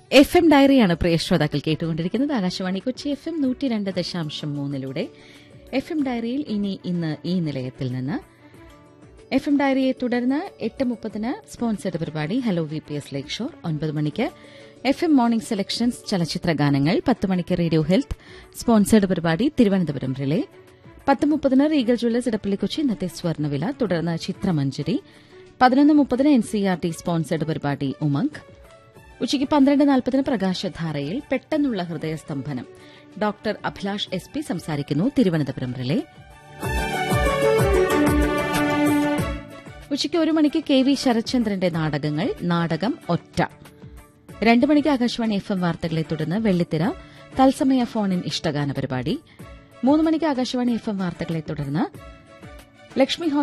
F M ഡയറിയാണ് പ്രിയ ശ്രോതാക്കൾ കേട്ടുകൊണ്ടിരിക്കുന്നത് Akashvani Kochi F M നൂറ്റി രണ്ട് ദശാംശം മൂന്നിലൂടെ എഫ് എം ഡയറിയിൽ ഇനി ഇന്ന് ഈ നിലയത്തിൽ നിന്ന് എഫ് എം ഡയറിയെ തുടർന്ന് എട്ട് മുപ്പതിന് സ്പോൺസർഡ് പരിപാടി hello V P S Lakeshore ഒൻപത് മണിക്ക് എഫ് എം മോർണിംഗ് സെലക്ഷൻസ് ചലച്ചിത്ര ഗാനങ്ങൾ പത്ത് മണിക്ക് റേഡിയോ ഹെൽത്ത് സ്പോൺസർഡ് പരിപാടി തിരുവനന്തപുരം റിലേ പത്ത് മുപ്പതിന് റീഗൽ ജ്വല്ലേഴ്സ് ഇടപ്പള്ളി കൊച്ചി ഇന്നത്തെ സ്വർണ്ണവില തുടർന്ന് ചിത്രമഞ്ജരി പതിനൊന്ന് മുപ്പതിന് N C R T sponsored പരിപാടി ഉമംഗ് ഉച്ചയ്ക്ക് പന്ത്രണ്ട് നാൽപ്പതിന് പ്രകാശധാരയിൽ പെട്ടെന്നുള്ള ഹൃദയസ്തംഭനം ഡോക്ടർ അഭിലാഷ് എസ് പി സംസാരിക്കുന്നു തിരുവനന്തപുരം റിലേ ഉച്ചയ്ക്ക് ഒരു മണിക്ക് കെ വി ശരത്ചന്ദ്രന്റെ നാടകങ്ങൾ നാടകം ഒറ്റ രണ്ട് മണിക്ക് ആകാശവാണി എഫ് എം വാർത്തകളെ തുടർന്ന് വെള്ളിത്തിര തത്സമയ ഫോണിൻ ഇഷ്ടഗാന പരിപാടി മൂന്ന് മണിക്ക് ആകാശവാണി എഫ് എം വാർത്തകളെ തുടർന്ന് ലക്ഷ്മി